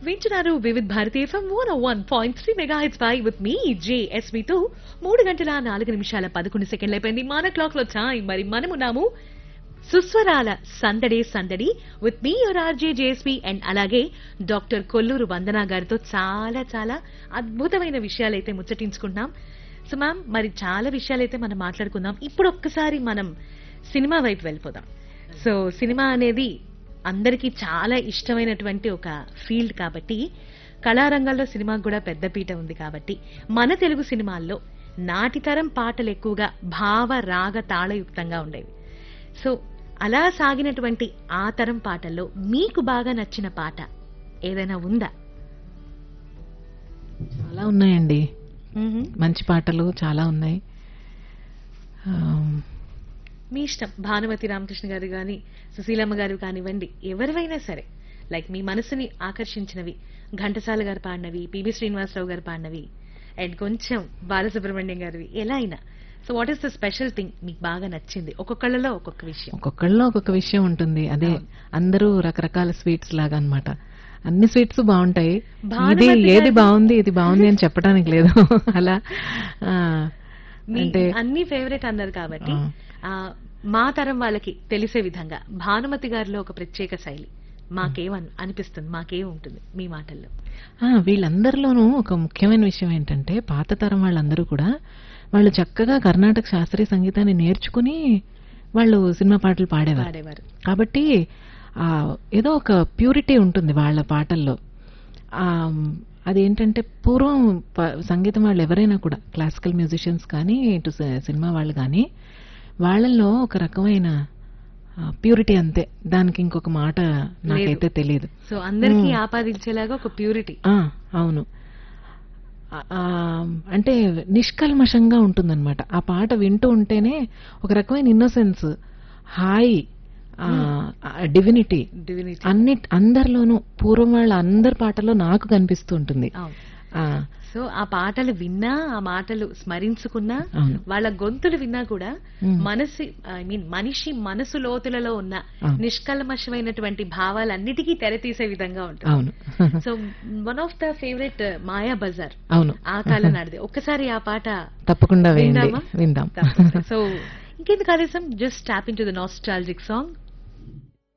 వింటున్నారు Vividh Bharati FM one one point three మెగా హెచ్ పై విత్ మీ జేఎస్వితో మూడు గంటల నాలుగు నిమిషాల పదకొండు సెకండ్లు అయిపోయింది మన క్లాక్ లో టైం మరి మనమున్నాము సుస్వరాల సందడే సందడి with me your RJ JSV and అలాగే డాక్టర్ కొల్లూరు వందన గారితో చాలా చాలా అద్భుతమైన విషయాలైతే ముచ్చటించుకుంటున్నాం సో మ్యామ్ మరి చాలా విషయాలైతే మనం మాట్లాడుకుందాం ఇప్పుడు ఒక్కసారి మనం సినిమా వైపు వెళ్ళిపోదాం సో సినిమా అనేది అందరికీ చాలా ఇష్టమైనటువంటి ఒక ఫీల్డ్ కాబట్టి కళారంగంలో సినిమాకు కూడా పెద్దపీట ఉంది కాబట్టి మన తెలుగు సినిమాల్లో నాటితరం పాటలు ఎక్కువగా భావ రాగ తాళయుక్తంగా ఉండేవి సో అలా సాగినటువంటి ఆ తరం పాటల్లో మీకు బాగా నచ్చిన పాట ఏదైనా ఉందా చాలా ఉన్నాయండి మంచి పాటలు చాలా ఉన్నాయి ఆమ్, మీ ఇష్టం భానుమతి రామకృష్ణ గారు కానీ సుశీలమ్మ గారు కానివ్వండి ఎవరివైనా సరే లైక్ మీ మనసుని ఆకర్షించినవి ఘంటసాల గారు పాడినవి పిబి శ్రీనివాసరావు గారు పాడినవి అండ్ కొంచెం బాలసుబ్రహ్మణ్యం గారివి ఎలా అయినా so what is the special thing మీకు బాగా నచ్చింది ఒక్కొక్కళ్ళలో ఒక్కొక్క విషయం ఒక్కొక్కళ్ళలో ఒక్కొక్క విషయం ఉంటుంది అదే అందరూ రకరకాల స్వీట్స్ లాగా అన్నమాట అన్ని స్వీట్స్ బాగుంటాయి ఇది భానుమతి ఏది గారి- బాగుంది ఇది బాగుంది అని చెప్పడానికి లేదు అలా ఆ, మీ అంటే అన్ని ఫేవరెట్ అన్నారు కాబట్టి ఆ. ఆ, మా తరం వాళ్ళకి తెలిసే విధంగా భానుమతి గారిలో ఒక ప్రత్యేక శైలి మాకేమన్ అనిపిస్తుంది మాకేం ఉంటుంది మీ మాటల్లో ఆ, వీళ్ళందరిలోనూ ఒక ముఖ్యమైన విషయం ఏంటంటే పాత తరం వాళ్ళందరూ కూడా వాళ్ళు చక్కగా కర్ణాటక శాస్త్రీయ సంగీతాన్ని నేర్చుకుని వాళ్ళు సినిమా పాటలు పాడేవారు పాడేవారు కాబట్టి ఆ ఏదో ఒక ప్యూరిటీ ఉంటుంది వాళ్ళ పాటల్లో ఆ అదేంటంటే పూర్వం ప- సంగీతం వాళ్ళు ఎవరైనా కూడా క్లాసికల్ మ్యూజిషియన్స్ కానీ ఇటు సి- సినిమా వాళ్ళు కానీ వాళ్ళల్లో ఒక రకమైన ప్యూరిటీ అంతే దానికి ఇంకొక మాట నాకైతే తెలియదు సో అందరికీ మ్మ్. ఆపాదించేలాగా ఒక ప్యూరిటీ ఆ, అవును ఆ, ఆ, అంటే నిష్కల్మషంగా ఉంటుందన్నమాట ఆ పాట వింటూ ఉంటేనే ఒక రకమైన ఇన్నోసెన్స్ హాయ్ డివినిటీ డివినిటీ అన్ని అందరిలోనూ పూర్వం వాళ్ళ అందరి పాటల్లో నాకు కనిపిస్తూ ఉంటుంది ఆ, సో ఆ పాటలు విన్నా ఆ మాటలు స్మరించుకున్నా అవును వాళ్ళ గొంతులు విన్నా కూడా మ్మ్. మనసి ఐ మీన్ మనిషి మనసు లోతులలో ఉన్న అవును. నిష్కల్మషమైనటువంటి భావాలన్నిటికీ తెరతీసే విధంగా ఉంటుంది అవును so one of the favourite Maya Bazaar అవును ఆ కాలం నాడిది ఒక్కసారి ఆ పాట తప్పకుండా వేయండి విందామా? విందాం సో ఇంకెందుకు ఆలస్యం just tap into the nostalgic song